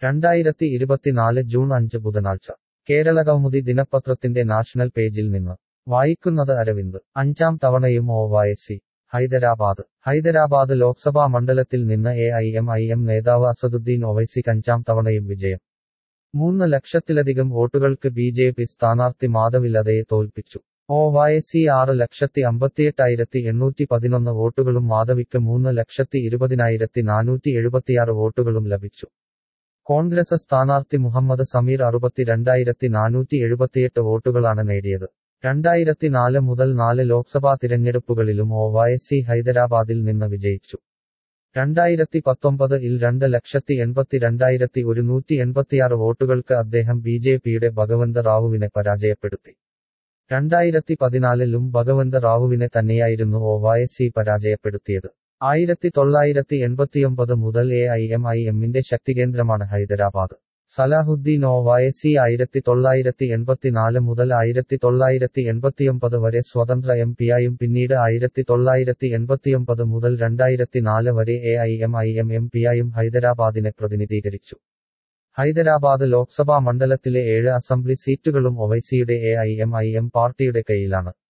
രണ്ടായിരത്തി ഇരുപത്തിനാല് ജൂൺ അഞ്ച് ബുധനാഴ്ച കേരള കൗമുദി ദിനപത്രത്തിന്റെ നാഷണൽ പേജിൽ നിന്ന് വായിക്കുന്നത് അരവിന്ദ് അഞ്ചാം തവണയും ഒവൈസി ഹൈദരാബാദ് ഹൈദരാബാദ് ലോക്സഭാ മണ്ഡലത്തിൽ നിന്ന് A I M I M നേതാവ് അസദുദ്ദീൻ ഒവൈസിക്ക് അഞ്ചാം തവണയും വിജയം മൂന്ന് ലക്ഷത്തിലധികം വോട്ടുകൾക്ക് ബി ജെ പി സ്ഥാനാർത്ഥി മാധവിലതയെ തോൽപ്പിച്ചു ഒവൈസി ആറ് ലക്ഷത്തി അമ്പത്തിയെട്ടായിരത്തി എണ്ണൂറ്റി പതിനൊന്ന് വോട്ടുകളും മാധവിക്ക് മൂന്ന് ലക്ഷത്തി ഇരുപതിനായിരത്തി നാനൂറ്റി എഴുപത്തിയാറ് വോട്ടുകളും ലഭിച്ചു കോൺഗ്രസ് സ്ഥാനാർത്ഥി മുഹമ്മദ് സമീർ അറുപത്തിരണ്ടായിരത്തി നാനൂറ്റി എഴുപത്തിയെട്ട് വോട്ടുകളാണ് നേടിയത് രണ്ടായിരത്തി നാല് മുതൽ നാല് ലോക്സഭാ തിരഞ്ഞെടുപ്പുകളിലും ഒവൈസി ഹൈദരാബാദിൽ നിന്ന് വിജയിച്ചു രണ്ടായിരത്തി പത്തൊമ്പത് ഇൽ രണ്ട് ലക്ഷത്തി എൺപത്തിരണ്ടായിരത്തി ഒരുന്നൂറ്റി എൺപത്തിയാറ് വോട്ടുകൾക്ക് അദ്ദേഹം ബി ജെ പിയുടെ ഭഗവന്ത് റാവുവിനെ പരാജയപ്പെടുത്തി രണ്ടായിരത്തി പതിനാലിലും ഭഗവന്ത് റാവുവിനെ തന്നെയായിരുന്നു ഒവൈസി പരാജയപ്പെടുത്തിയത് ആയിരത്തി തൊള്ളായിരത്തി എൺപത്തിയൊമ്പത് മുതൽ എ ഐ എം ഐ എമ്മിന്റെ ശക്തികേന്ദ്രമാണ് ഹൈദരാബാദ് സലാഹുദ്ദീൻ ഒവൈസി ആയിരത്തി തൊള്ളായിരത്തി എൺപത്തിനാല് മുതൽ ആയിരത്തി തൊള്ളായിരത്തി എൺപത്തിയൊമ്പത് വരെ സ്വതന്ത്ര എം പിയായും പിന്നീട് ആയിരത്തി തൊള്ളായിരത്തി എൺപത്തിയൊമ്പത് മുതൽ രണ്ടായിരത്തി നാല് വരെ A I M I M M പിയായും ഹൈദരാബാദിനെ പ്രതിനിധീകരിച്ചു ഹൈദരാബാദ് ലോക്സഭാ മണ്ഡലത്തിലെ ഏഴ് അസംബ്ലി സീറ്റുകളും ഒവൈസിയുടെ A I M I M പാർട്ടിയുടെ കയ്യിലാണ്